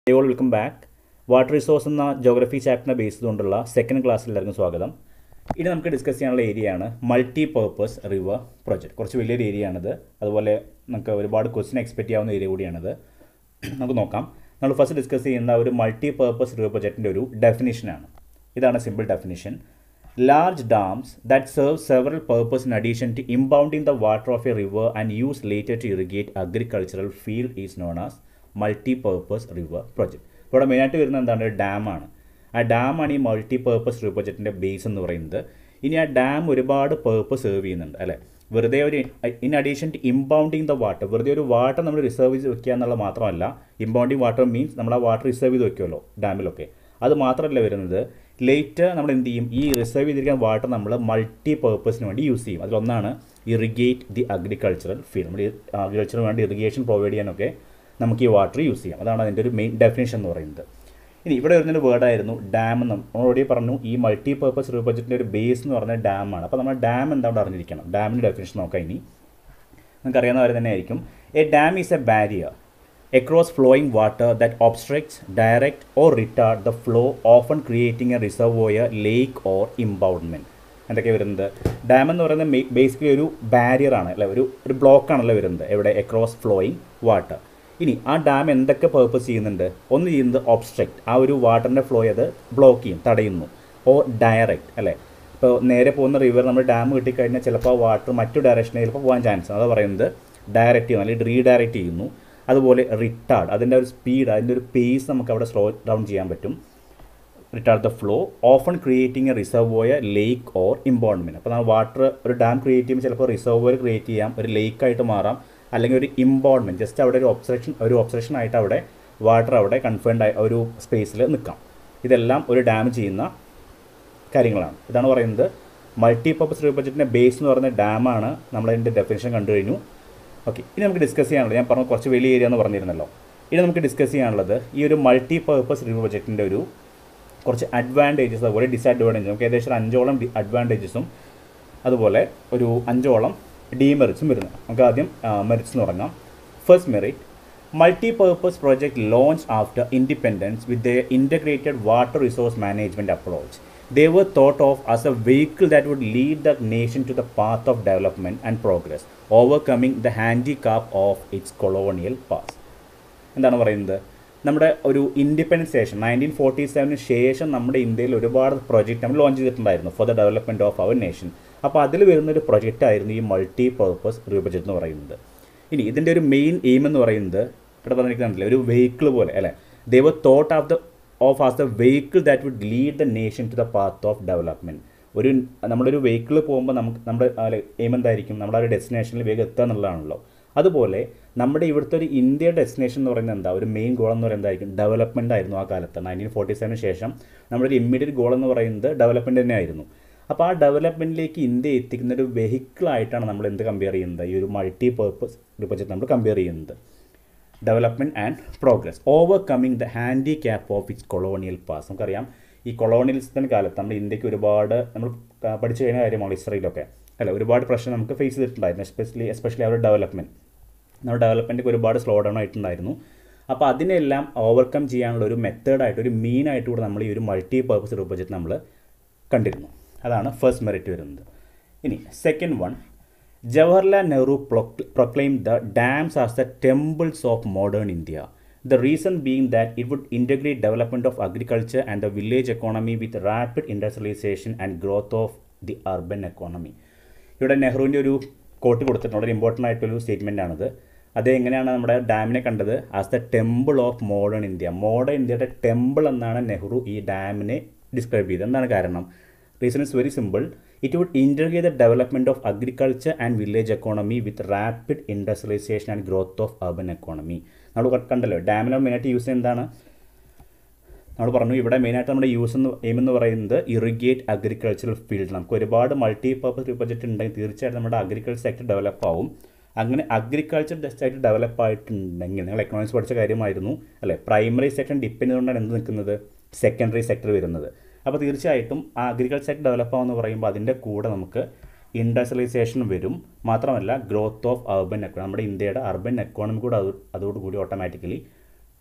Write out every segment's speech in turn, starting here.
ഹേ all welcome back water resource എന്ന geography ചാപ്റ്ററിനെ base ചെയ്തുകൊണ്ടുള്ള സെക്കൻഡ് ക്ലാസ്സിൽ എല്ലാവർക്കും സ്വാഗതം ഇനി നമുക്ക് ഡിസ്കസ് ചെയ്യാനുള്ള ഏരിയയാണ് മൾട്ടി പർപ്പസ് റിവർ പ്രൊജക്റ്റ് കുറച്ച് വലിയൊരു ഏരിയ ആണിത് അതുപോലെ നമുക്ക് ഒരുപാട് ക്വസ്റ്റ്യൻ എക്സ്പെക്റ്റ് ചെയ്യാവുന്ന ഏരിയ കൂടിയാണിത് നമുക്ക് നോക്കാം നമ്മൾ ഫസ്റ്റ് ഡിസ്കസ് ചെയ്യുന്ന ഒരു മൾട്ടി പർപ്പസ് റിവർ പ്രൊജക്റ്റിൻ്റെ ഒരു ഡെഫിനിഷനാണ് ഇതാണ് simple definition large dams that serve several purposes in addition to impounding the water of a river and used later to irrigate agricultural field is known as multi-purpose river project ഇപ്പോൾ ഇവിടെ മെയിനായിട്ട് വരുന്നത് എന്താണ് ഡാമാണ് ആ ഡാമാണ് ഈ മൾട്ടി പേർപ്പസ് റിവർ പ്രൊജക്റ്റിൻ്റെ base എന്ന് പറയുന്നത് ഇനി ആ ഡാം ഒരുപാട് പേർപ്പസ് സെർവ് ചെയ്യുന്നുണ്ട് അല്ലേ വെറുതെ ഒരു in addition to impounding the water വെറുതെ ഒരു വാട്ടർ നമ്മൾ റിസർവ് ചെയ്ത് വെക്കുക എന്നുള്ളത് മാത്രമല്ല ഇമ്പൗണ്ടിങ് വാട്ടർ മീൻസ് നമ്മൾ ആ വാട്ടർ റിസർവ് ചെയ്ത് വെക്കുമല്ലോ ഡാമിലൊക്കെ അത് മാത്രമല്ല വരുന്നത് ലേറ്റ് നമ്മൾ എന്ത് ചെയ്യും ഈ റിസർവ് ചെയ്തിരിക്കുന്ന വാട്ടർ നമ്മൾ മൾട്ടി പേർപ്പസിന് വേണ്ടി യൂസ് ചെയ്യും അതിലൊന്നാണ് ഇറിഗേറ്റ് ദി അഗ്രികൾച്ചറൽ ഫീൽഡ് നമ്മൾ അഗ്രികൾച്ചറിന് വേണ്ടി ഇറിഗേഷൻ പ്രൊവൈഡ് ചെയ്യാനൊക്കെ നമുക്ക് ഈ വാട്ടർ യൂസ് ചെയ്യാം അതാണ് അതിൻ്റെ ഒരു മെയിൻ ഡെഫിനേഷൻ എന്ന് പറയുന്നത് ഇനി ഇവിടെ വരുന്നൊരു വേർഡായിരുന്നു ഡാം എന്ന് നമ്മൾ ഓൾറെഡി പറഞ്ഞു ഈ മൾട്ടി പേർപ്പസ് റിവർ ബജറ്റിൻ്റെ ഒരു ബേസ് എന്ന് പറഞ്ഞാൽ ഡാമാണ് അപ്പോൾ നമ്മൾ ഡാം എന്താണ് അറിഞ്ഞിരിക്കണം ഡാമിൻ്റെ ഡെഫിനേഷൻ നോക്കാം ഇനി നമുക്കറിയാവുന്ന കാര്യം തന്നെ ആയിരിക്കും a dam is a barrier across flowing water that obstructs, direct or retard the flow, often creating a reservoir, lake or impoundment. എന്തൊക്കെ വരുന്നത് ഡാം എന്ന് പറയുന്നത് ബേസിക്കലി ഒരു ബാരിയറാണ് അല്ലെ ഒരു ഒരു ബ്ലോക്കാണല്ലോ വരുന്നത് എവിടെ എക്രോസ് ഫ്ലോയിങ് വാട്ടർ ഇനി ആ ഡാം എന്തൊക്കെ പേർപ്പസ് ചെയ്യുന്നുണ്ട് ഒന്ന് ചെയ്യുന്നത് ഒബ്സ്ട്രക്റ്റ് ആ ഒരു വാട്ടറിൻ്റെ ഫ്ലോ അത് ബ്ലോക്ക് ചെയ്യും തടയുന്നു ഓ ഡയറക്റ്റ് അല്ലേ ഇപ്പോൾ നേരെ പോകുന്ന റിവർ നമ്മൾ ഡാം കിട്ടിക്കഴിഞ്ഞാൽ ചിലപ്പോൾ ആ വാട്ടർ മറ്റു ഡയറക്ഷനിൽ ചിലപ്പോൾ പോകാൻ ചാൻസ് അതാ പറയുന്നത് ഡയറക്റ്റ് ചെയ്യുന്നു അല്ലെങ്കിൽ റീഡയറക്റ്റ് ചെയ്യുന്നു അതുപോലെ റിട്ടാർഡ് അതിൻ്റെ ഒരു സ്പീഡ് അതിൻ്റെ ഒരു പേസ് നമുക്ക് അവിടെ സ്ലോ ഡൗൺ ചെയ്യാൻ പറ്റും retard the flow often creating a reservoir lake or impoundment അപ്പോൾ നമ്മൾ വാട്ടർ ഒരു ഡാം ക്രിയേറ്റ് ചെയ്യുമ്പോൾ ചിലപ്പോൾ റിസർവോയർ ക്രിയേറ്റ് ചെയ്യാം ഒരു ലേക്കായിട്ട് മാറാം അല്ലെങ്കിൽ ഒരു ഇമ്പോൺമെൻറ്റ് ജസ്റ്റ് അവിടെ ഒരു ഒബ്സർഷൻ ഒരു ഒബ്സർഷൻ ആയിട്ട് അവിടെ വാട്ടർ അവിടെ കൺഫേൺഡ് ആയി ഒരു സ്പേസിൽ നിൽക്കാം ഇതെല്ലാം ഒരു ഡാം ചെയ്യുന്ന കാര്യങ്ങളാണ് ഇതാണ് പറയുന്നത് മൾട്ടി പർപ്പസ് റിവർ ബജറ്റിൻ്റെ ബേസ് എന്ന് പറയുന്ന ഡാമാണ് നമ്മളതിൻ്റെ ഡെഫിനേഷൻ കണ്ടു കഴിഞ്ഞു ഓക്കെ ഇനി നമുക്ക് ഡിസ്കസ് ചെയ്യാനുള്ളത് ഞാൻ പറഞ്ഞ കുറച്ച് വലിയ ഏരിയ എന്ന് പറഞ്ഞിരുന്നല്ലോ ഇനി നമുക്ക് ഡിസ്കസ് ചെയ്യാനുള്ളത് ഈ ഒരു മൾട്ടി പർപ്പസ് റിവർ പ്രൊജക്റ്റിൻ്റെ ഒരു കുറച്ച് അഡ്വാൻറ്റേജസ് അതുപോലെ ഡിസഡ്വാൻറ്റേജസ് നമുക്ക് ഏകദേശം ഒരു അഞ്ചോളം അഡ്വാൻറ്റേജസും അതുപോലെ ഒരു അഞ്ചോളം ഡീമെറിറ്റ്സും വരുന്നത് നമുക്ക് ആദ്യം മെറിറ്റ്സ് എന്ന് പറഞ്ഞാൽ first merit multi purpose project launch after independence with the integrated water resource management approach they were thought of as a vehicle that would lead the nation to the path of development and progress, overcoming the handicap of its colonial past. എന്താണ് പറയുന്നത് നമ്മുടെ ഒരു independence ശേഷം nineteen forty seven ശേഷം നമ്മുടെ ഇന്ത്യയിൽ ഒരുപാട് project നമ്മൾ ലോഞ്ച് ചെയ്തിട്ടുണ്ടായിരുന്നു for the development of our nation അപ്പോൾ അതിൽ വരുന്നൊരു പ്രൊജക്റ്റ് ആയിരുന്നു ഈ മൾട്ടി പർപ്പസ് റിവർ ബജറ്റ് എന്ന് പറയുന്നത് ഇനി ഇതിൻ്റെ ഒരു മെയിൻ എയിം എന്ന് പറയുന്നത് ഇവിടെ പറഞ്ഞിരിക്കുന്നില്ല ഒരു വെഹിക്കിൾ പോലെ അല്ലേ they were thought of the of as the vehicle that would lead the nation to the path of development ഒരു നമ്മളൊരു വെഹിക്കിൾ പോകുമ്പോൾ നമുക്ക് നമ്മുടെ എയിം എന്തായിരിക്കും നമ്മുടെ ഒരു ഡെസ്റ്റിനേഷനിൽ വേഗം എത്തുക എന്നുള്ളതാണല്ലോ അതുപോലെ നമ്മുടെ ഇവിടുത്തെ ഒരു ഇന്ത്യ ഡെസ്റ്റിനേഷൻ എന്ന് പറയുന്നത് എന്താ ഒരു മെയിൻ ഗോൾ എന്ന് പറയുന്നത് എന്തായിരിക്കും ഡെവലപ്മെൻ്റ് ആയിരുന്നു ആ കാലത്ത് നയൻറ്റീൻ ഫോർട്ടി സെവന് ശേഷം നമ്മുടെ ഒരു ഇമ്മീഡിയറ്റ് ഗോൾ എന്ന് പറയുന്നത് ഡെവലപ്മെൻറ്റ് തന്നെ ആയിരുന്നു അപ്പോൾ ആ ഡെവലപ്മെൻറ്റിലേക്ക് ഇന്ത്യ എത്തിക്കുന്ന ഒരു വെഹിക്കിളായിട്ടാണ് നമ്മൾ എന്ത് കമ്പയർ ചെയ്യുന്നത് ഈ ഒരു മൾട്ടി പേർപ്പസ് പ്രൊജക്റ്റ് നമ്മൾ കമ്പയർ ചെയ്യുന്നത് development and progress overcoming the handicap of its colonial past നമുക്കറിയാം ഈ കൊളോണിയലിസത്തിൻ്റെ കാലത്ത് നമ്മുടെ ഇന്ത്യക്ക് ഒരുപാട് നമ്മൾ പഠിച്ചു കഴിഞ്ഞ കാര്യമാണ് ഇസ്രയേലൊക്കെ അല്ല ഒരുപാട് പ്രശ്നം നമുക്ക് ഫേസ് ചെയ്തിട്ടുണ്ടായിരുന്നു എസ്പെഷ്യലി എസ്പെഷ്യലി അവരുടെ ഡെവലപ്മെൻറ്റ് നമ്മുടെ ഡെവലപ്മെൻറ്റ് ഒരുപാട് സ്ലോ ഡൗൺ ആയിട്ടുണ്ടായിരുന്നു അപ്പോൾ അതിനെല്ലാം ഓവർകം ചെയ്യാനുള്ള ഒരു മെത്തേഡായിട്ട് ഒരു മീനായിട്ട് കൂടെ നമ്മൾ ഈ ഒരു മൾട്ടി പർപ്പസ് റിവർ ബജറ്റ് നമ്മൾ കണ്ടിരുന്നു അതാണ് ഫസ്റ്റ് മെറിറ്റ് വരുന്നത് ഇനി second one Jawaharlal Nehru proclaimed the dams as the temples of modern India. The reason being that it would integrate development of agriculture and the village economy with rapid industrialization and growth of the urban economy. ഇവിടെ നെഹ്റുവിൻ്റെ ഒരു coat കൊടുത്തിട്ടുണ്ട് വളരെ important ആയിട്ടൊരു statement ആണിത് അത് എങ്ങനെയാണ് നമ്മുടെ ഡാമിനെ കണ്ടത് as the temple of modern India modern ഇന്ത്യയുടെ ടെമ്പിൾ എന്നാണ് നെഹ്റു ഈ ഡാമിനെ ഡിസ്ക്രൈബ് ചെയ്തത് എന്താണ് കാരണം reason is very simple it would integrate the development of agriculture and village economy with rapid industrialisation and growth of urban economy നമ്മൾ കണ്ടല്ലോ ഡാമിനെ മെയിനായിട്ട് യൂസ് എന്താണ് നമ്മൾ പറഞ്ഞു ഇവിടെ മെയിനായിട്ട് നമ്മുടെ യൂസ് എന്ന് എയിം എന്ന് പറയുന്നത് ഇറിഗേറ്റ് അഗ്രികൾച്ചറൽ ഫീൽഡ് നമുക്ക് ഒരുപാട് മൾട്ടി പർപ്പസ് പ്രൊജക്റ്റ് ഉണ്ടെങ്കിൽ തീർച്ചയായിട്ടും നമ്മുടെ അഗ്രികൾച്ചർ സെക്ടർ ഡെവലപ്പ് ആവും അങ്ങനെ അഗ്രികൾച്ചർ സെക്ടർ ഡെവലപ്പ് ആയിട്ടുണ്ടെങ്കിൽ നിങ്ങൾ എക്കണോമിക്സ് പഠിച്ച കാര്യമായിരുന്നു അല്ലേ പ്രൈമറി സെക്ടർ ഡിപ്പെൻഡ് ചെയ്തുകൊണ്ടാണ് എന്ത് നിൽക്കുന്നത് സെക്കൻഡറി സെക്ടർ വരുന്നത് അപ്പോൾ തീർച്ചയായിട്ടും ആ അഗ്രികൾച്ചർ സെക്ടർ ഡെവലപ്പ് ആവുമെന്ന് പറയുമ്പോൾ അതിൻ്റെ കൂടെ നമുക്ക് ഇൻഡസ്ട്രിയലൈസേഷൻ വരും മാത്രമല്ല ഗ്രോത്ത് ഓഫ് അർബൻ എക്കോണമി നമ്മുടെ ഇന്ത്യയുടെ അർബൻ എക്കോണമി കൂടെ അത് അതോടുകൂടി ഓട്ടോമാറ്റിക്കലി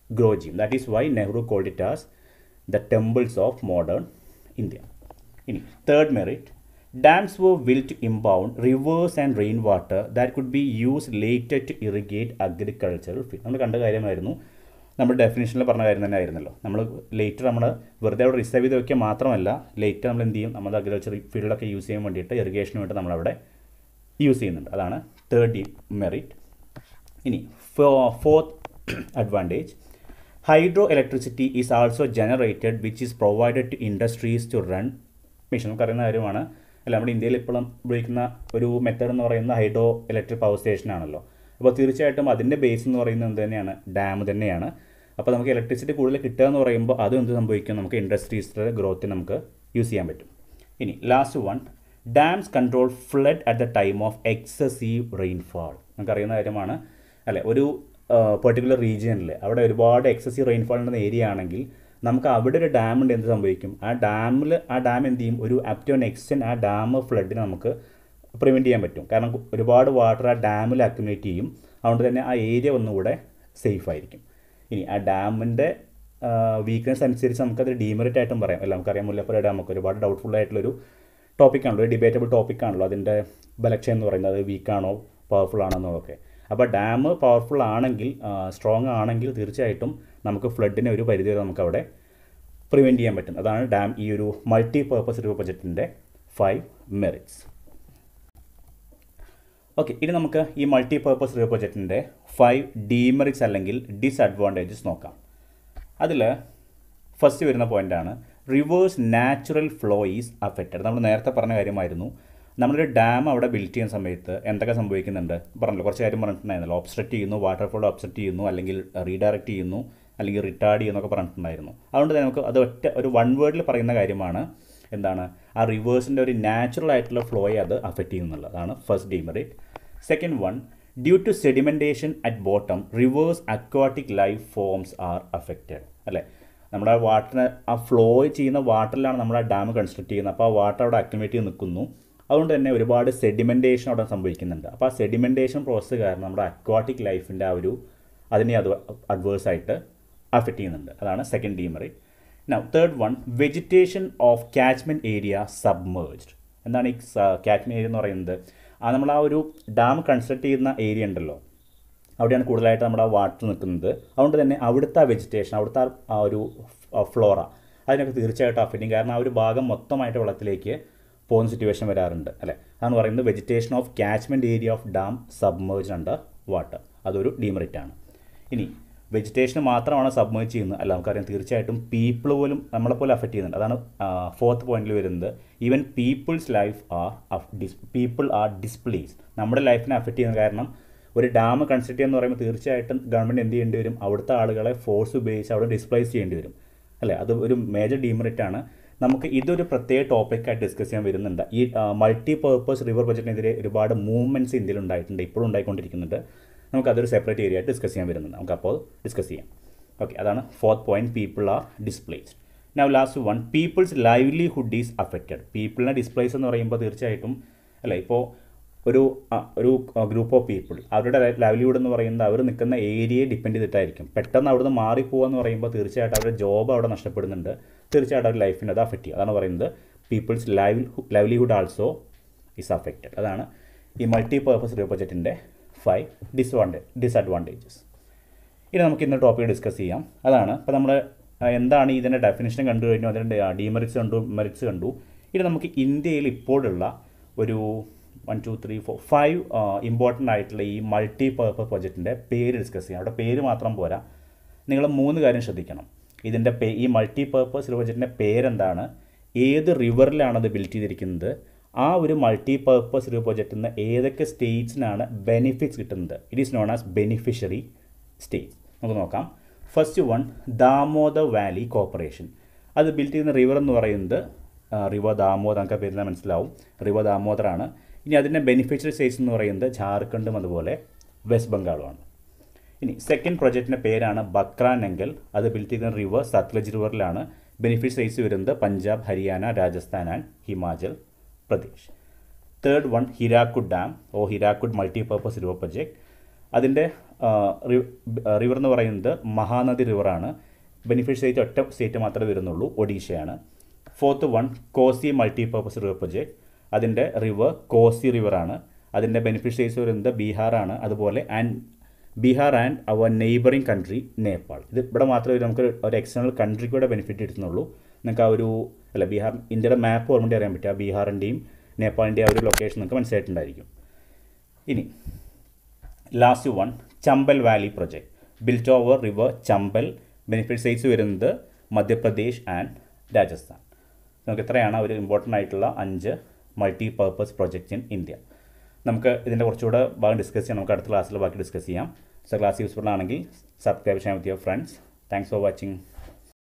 grow ചെയ്യും that is why Nehru called it as the temples of modern India ഇനി third merit dams were will to impound rivers and rain water that could be use later to irrigate agricultural field നമ്മൾ കണ്ട കാര്യമായിരുന്നു നമ്മൾ ഡെഫിനേഷനിൽ പറഞ്ഞ കാര്യം തന്നെ ആയിരുന്നല്ലോ നമ്മൾ ലേറ്റർ നമ്മൾ വെറുതെ അവിടെ റിസർവ് ചെയ്ത് വയ്ക്കുക മാത്രമല്ല ലേറ്റർ നമ്മൾ എന്ത് ചെയ്യും നമ്മൾ അഗ്രികൾച്ചർ ഫീൽഡൊക്കെ യൂസ് ചെയ്യാൻ വേണ്ടിയിട്ട് ഇറിഗേഷന് വേണ്ടി നമ്മളവിടെ യൂസ് ചെയ്യുന്നുണ്ട് അതാണ് തേർഡ് മെറിറ്റ് ഇനി fourth advantage hydro electricity is also generated which is provided to industries to run machine നമുക്കറിയുന്ന കാര്യമാണ് അല്ല നമ്മുടെ ഇന്ത്യയിൽ ഇപ്പോഴും ഉപയോഗിക്കുന്ന ഒരു മെത്തേഡ് എന്ന് പറയുന്നത് ഹൈഡ്രോ ഇലക്ട്രിക് പവർ സ്റ്റേഷൻ ആണല്ലോ അപ്പോൾ തീർച്ചയായിട്ടും അതിൻ്റെ ബേസ് എന്ന് പറയുന്നത് എന്ത് തന്നെയാണ് ഡാം തന്നെയാണ് അപ്പോൾ നമുക്ക് ഇലക്ട്രിസിറ്റി കൂടുതൽ കിട്ടുക എന്ന് പറയുമ്പോൾ അതും എന്ത് സംഭവിക്കും നമുക്ക് ഇൻഡസ്ട്രീസിൻ്റെ ഗ്രോത്തിന് നമുക്ക് യൂസ് ചെയ്യാൻ പറ്റും ഇനി last one dams control flood at the time of excessive rainfall നമുക്കറിയുന്ന കാര്യമാണ് അല്ലെ ഒരു പെർട്ടിക്കുലർ റീജിയനിൽ അവിടെ ഒരുപാട് എക്സസീവ് റെയിൻഫാൾ ഉണ്ടെന്ന ഏരിയ ആണെങ്കിൽ നമുക്ക് അവിടെ ഒരു ഡാം ഉണ്ട് എന്ത് സംഭവിക്കും ആ ഡാമിൽ ആ ഡാം എന്ത് ചെയ്യും ഒരു അപ് ടു എക്സ്റ്റെൻറ്റ് ആ ഡാം ഫ്ലഡിനെ നമുക്ക് പ്രിവെൻറ്റ് ചെയ്യാൻ പറ്റും കാരണം ഒരുപാട് വാട്ടർ ആ ഡാമിൽ അക്യുമുലേറ്റ് ചെയ്യും അതുകൊണ്ട് തന്നെ ആ ഏരിയ ഒന്നുകൂടെ സേഫ് ആയിരിക്കും ഇനി ആ ഡാമിൻ്റെ വീക്ക്നെസ് അനുസരിച്ച് നമുക്കത് ഡീമെറിറ്റ് ആയിട്ടും പറയാം അല്ല നമുക്കറിയാം മുല്ലപ്പുഴ ഡാം ഒക്കെ ഒരുപാട് ഡൗട്ട്ഫുൾ ആയിട്ടുള്ളൊരു ടോപ്പിക്കാണല്ലോ ഒരു ഡിബേറ്റബിൾ ടോപ്പിക്കാണല്ലോ അതിൻ്റെ ബലക്ഷൻ എന്ന് പറയുന്നത് വീക്കാണോ പവർഫുൾ ആണോ എന്നൊക്കെ അപ്പോൾ ഡാം പവർഫുൾ ആണെങ്കിൽ സ്ട്രോങ് ആണെങ്കിൽ തീർച്ചയായിട്ടും നമുക്ക് ഫ്ലഡിനെ ഒരു പരിധി വരെ നമുക്ക് അവിടെ പ്രിവെൻറ്റ് ചെയ്യാൻ പറ്റും അതാണ് ഡാം ഈ ഒരു മൾട്ടി പർപ്പസ് റിവർ പ്രൊജക്റ്റിൻ്റെ ഫൈവ് മെറിറ്റ്സ് ഓക്കെ ഇനി നമുക്ക് ഈ മൾട്ടി പർപ്പസ് റിവർ പ്രൊജക്റ്റിൻ്റെ ഫൈവ് ഡീമെറിറ്റ്സ് അല്ലെങ്കിൽ ഡിസഡ്വാൻറ്റേജസ് നോക്കാം അതിൽ ഫസ്റ്റ് വരുന്ന പോയിൻ്റാണ് river's natural flow is affected നമ്മൾ നേരത്തെ പറഞ്ഞ കാര്യമായിരുന്നു നമ്മളൊരു ഡാം അവിടെ ബിൽഡ് ചെയ്യുന്ന സമയത്ത് എന്തൊക്കെ സംഭവിക്കുന്നുണ്ട് പറഞ്ഞല്ലോ കുറച്ച് കാര്യം പറഞ്ഞിട്ടുണ്ടായിരുന്നല്ലോ ഒബ്സ്ട്രക്റ്റ് ചെയ്യുന്നു വാട്ടർ ഫ്ലോ ഒബ്സ്ട്രക്റ്റ് ചെയ്യുന്നു അല്ലെങ്കിൽ റീഡയറക്റ്റ് ചെയ്യുന്നു അല്ലെങ്കിൽ റിട്ടാർഡ് ചെയ്യുന്നൊക്കെ പറഞ്ഞിട്ടുണ്ടായിരുന്നു അതുകൊണ്ട് തന്നെ നമുക്ക് അത് ഒറ്റ ഒരു വൺ വേർഡിൽ പറയുന്ന കാര്യമാണ് എന്താണ് ആ റിവേഴ്സിൻ്റെ ഒരു നാച്ചുറൽ ആയിട്ടുള്ള ഫ്ലോയെ അത് അഫക്റ്റ് ചെയ്യുന്നുള്ളത് അതാണ് first demerit second one due to sedimentation at bottom river's aquatic life forms are affected അല്ലേ നമ്മുടെ ആ വാട്ടറിന് ആ ഫ്ലോ ചെയ്യുന്ന വാട്ടറിലാണ് നമ്മൾ ആ ഡാം കൺസ്ട്രക്ട് ചെയ്യുന്നത് അപ്പോൾ ആ വാട്ടർ അവിടെ അക്യുമേറ്റ് ചെയ്ത് നിൽക്കുന്നു അതുകൊണ്ട് തന്നെ ഒരുപാട് സെഡിമെൻറ്റേഷൻ അവിടെ സംഭവിക്കുന്നുണ്ട് അപ്പോൾ ആ സെഡിമെൻറ്റേഷൻ പ്രോസസ്സ് കാരണം നമ്മുടെ അക്വാട്ടിക് ലൈഫിൻ്റെ ആ ഒരു അതിനെ അത് അഡ്വേഴ്സ് ആയിട്ട് അഫക്റ്റ് ചെയ്യുന്നുണ്ട് അതാണ് second demerit now third one vegetation of catchment area submerged എന്താണ് ഈ കാച്ച്മെൻറ്റ് ഏരിയ എന്ന് പറയുന്നത് ആ നമ്മൾ ആ ഒരു ഡാം കൺസ്ട്രക്ട് ചെയ്യുന്ന ഏരിയ ഉണ്ടല്ലോ അവിടെയാണ് കൂടുതലായിട്ട് നമ്മുടെ ആ വാട്ടർ നിൽക്കുന്നത് അതുകൊണ്ട് തന്നെ അവിടുത്തെ ആ വെജിറ്റേഷൻ അവിടുത്തെ ആ ഒരു ഫ്ലോറ അതിനൊക്കെ തീർച്ചയായിട്ടും അഫക്റ്റ് ചെയ്യും കാരണം ആ ഒരു ഭാഗം മൊത്തമായിട്ട് വെള്ളത്തിലേക്ക് പോകുന്ന സിറ്റുവേഷൻ വരാറുണ്ട് അല്ലേ അതാണ് പറയുന്നത് vegetation of catchment area of dam submerge under water അതൊരു ഡീമെറിറ്റ് ആണ് ഇനി വെജിറ്റേഷൻ മാത്രമാണ് സബ്മേർജ് ചെയ്യുന്നത് അല്ല നമുക്കറിയാം തീർച്ചയായിട്ടും പീപ്പിൾ പോലും നമ്മളെപ്പോലെ അഫക്റ്റ് ചെയ്യുന്നുണ്ട് അതാണ് ഫോർത്ത് പോയിന്റിൽ വരുന്നത് ഈവൻ പീപ്പിൾസ് ലൈഫ് ആർ ഡിസ് പീപ്പിൾ ആർ ഡിസ്പ്ലേസ് നമ്മുടെ ലൈഫിനെ അഫക്റ്റ് ചെയ്യുന്ന കാരണം ഒരു ഡാം കൺസ്ട്രക്ട് ചെയ്യുക എന്ന് പറയുമ്പോൾ തീർച്ചയായിട്ടും ഗവൺമെൻറ് എന്ത് ചെയ്യേണ്ടി വരും അവിടുത്തെ ആളുകളെ ഫോഴ്സ് ഉപയോഗിച്ച് അവിടെ ഡിസ്പ്ലേസ് ചെയ്യേണ്ടി വരും അല്ലേ അത് ഒരു മേജർ ഡീമെറിറ്റ് ആണ് നമുക്ക് ഇതൊരു പ്രത്യേക ടോപ്പിക്കായിട്ട് ഡിസ്കസ് ചെയ്യാൻ വരുന്നുണ്ട് ഈ മൾട്ടി പർപ്പസ് റിവർ പ്രൊജക്റ്റിനെതിരെ ഒരുപാട് മൂവ്മെൻറ്റ്സ് ഇന്ത്യയിൽ ഉണ്ടായിട്ടുണ്ട് ഇപ്പോഴും ഉണ്ടായിക്കൊണ്ടിരിക്കുന്നുണ്ട് നമുക്ക് അതൊരു സെപ്പറേറ്റ് ഏരിയ ആയിട്ട് ഡിസ്കസ് ചെയ്യാൻ വരുന്നുണ്ട് നമുക്ക് അപ്പോൾ ഡിസ്കസ് ചെയ്യാം ഓക്കെ അതാണ് fourth point people are displaced now last one people's livelihood is affected പീപ്പിളിനെ ഡിസ്പ്ലേസ് എന്ന് പറയുമ്പോൾ തീർച്ചയായിട്ടും അല്ല ഇപ്പോൾ ഒരു ഒരു ഗ്രൂപ്പ് ഓഫ് പീപ്പിൾ അവരുടെ ലൈവ്ലിഹുഡ് എന്ന് പറയുന്നത് അവർ നിൽക്കുന്ന ഏരിയയെ ഡിപ്പെൻഡ് ചെയ്തിട്ടായിരിക്കും പെട്ടെന്ന് അവിടുന്ന് മാറിപ്പോകുക എന്ന് പറയുമ്പോൾ തീർച്ചയായിട്ടും അവരുടെ ജോബ് അവിടെ നഷ്ടപ്പെടുന്നുണ്ട് തീർച്ചയായിട്ടും അവരുടെ ലൈഫിന് അത് അഫക്റ്റ് ചെയ്യും അതാണ് പറയുന്നത് people's live livelihood also is affected അതാണ് ഈ മൾട്ടി പർപ്പസ് റിവർ പ്രൊജക്റ്റിൻ്റെ ഫൈവ് ഡിസ്വാൻറ്റേജ് ഡിസഡ്വാൻറ്റേജസ് ഇനി നമുക്ക് ഇന്ന് ടോപ്പിക് ഡിസ്കസ് ചെയ്യാം അതാണ് ഇപ്പോൾ നമ്മൾ എന്താണ് ഇതിൻ്റെ ഡെഫിനേഷൻ കണ്ടു കഴിഞ്ഞു അതിൻ്റെ ഡിമെറിറ്റ്സ് കണ്ടു മെറിറ്റ്സ് കണ്ടു ഇനി നമുക്ക് ഇന്ത്യയിൽ ഇപ്പോഴുള്ള ഒരു one two three four five important ആയിട്ടുള്ള ഈ മൾട്ടി പർപ്പസ് പ്രൊജക്റ്റിൻ്റെ പേര് ഡിസ്കസ് ചെയ്യാം അവിടെ പേര് മാത്രം പോരാ നിങ്ങൾ മൂന്ന് കാര്യം ശ്രദ്ധിക്കണം ഇതിൻ്റെ പേ ഈ മൾട്ടി പർപ്പസ് പ്രൊജക്റ്റിൻ്റെ പേരെന്താണ് ഏത് റിവറിലാണ് അത് ബിൽഡ് ചെയ്തിരിക്കുന്നത് ആ ഒരു മൾട്ടി പർപ്പസ് റിവർ പ്രൊജക്റ്റിൽ നിന്ന് ഏതൊക്കെ സ്റ്റേറ്റ്സിനാണ് ബെനിഫിറ്റ്സ് കിട്ടുന്നത് it is known as beneficiary states നമുക്ക് നോക്കാം first one Damodar valley corporation അത് ബിൽഡ് ചെയ്യുന്ന റിവർ എന്ന് പറയുന്നത് റിവർ ദാമോദർ നമുക്ക് പേരിൽ മനസ്സിലാവും റിവർ ദാമോദറാണ് ഇനി അതിൻ്റെ ബെനിഫിഷ്യറി സ്റ്റേറ്റ്സ് എന്ന് പറയുന്നത് ജാർഖണ്ഡും അതുപോലെ വെസ്റ്റ് ബംഗാളുമാണ് ഇനി സെക്കൻഡ് പ്രൊജക്റ്റിൻ്റെ പേരാണ് ബക്ര നെങ്കൽ അത് ബിൽഡ് ചെയ്യുന്ന റിവർ സത്ലജ് റിവറിലാണ് ബെനിഫിറ്റ് സ്റ്റേറ്റ്സ് വരുന്നത് Punjab Haryana Rajasthan and Himachal Pradesh third one Hirakud dam oh Hirakud multi purpose river project അതിൻ്റെ റിവർ എന്ന് പറയുന്നത് മഹാനദി റിവറാണ് ബെനിഫിറ്റ് സ്റ്റേറ്റ് ഒറ്റ സ്റ്റേറ്റ് മാത്രമേ വരുന്നുള്ളൂ ഒഡീഷയാണ് fourth one Kosi multipurpose river project അതിൻ്റെ റിവർ കോസി റിവറാണ് അതിൻ്റെ ബെനിഫിറ്റ് സ്റ്റേറ്റ്സ് വരുന്നത് ബീഹാറാണ് അതുപോലെ ആൻഡ് ബീഹാർ and our neighbouring country Nepal ഇത് ഇവിടെ മാത്രമേ നമുക്ക് ഒരു എക്സ്റ്റേണൽ കൺട്രിക്ക് കൂടെ ബെനിഫിറ്റ് കിട്ടുന്നുള്ളൂ നിങ്ങൾക്ക് ആ ഒരു അല്ല ബീഹാർ ഇന്ത്യയുടെ മാപ്പ് ഓർമ്മ അറിയാൻ പറ്റുക ബീഹാറിൻ്റെയും നേപ്പാളിൻ്റെയും ആ ഒരു ലൊക്കേഷൻ നിങ്ങൾക്ക് മനസ്സിലായിട്ടുണ്ടായിരിക്കും ഇനി last one Chambal Valley project built over river Chambal benefit states വരുന്നത് മധ്യപ്രദേശ് ആൻഡ് രാജസ്ഥാൻ നമുക്ക് ഇത്രയാണ് ഒരു ഇമ്പോർട്ടൻ്റ് ആയിട്ടുള്ള അഞ്ച് multi purpose projects in India നമുക്ക് ഇതിൻ്റെ കുറച്ചുകൂടെ ഭാഗം ഡിസ്കസ് ചെയ്യാം നമുക്ക് അടുത്ത ക്ലാസ്സിൽ ബാക്കി ഡിസ്കസ് ചെയ്യാം സോ ക്ലാസ് യൂസ്ഫുൾ ആണെങ്കിൽ സബ്സ്ക്രൈബ് ചെയ്യാൻ with your friends thanks for watching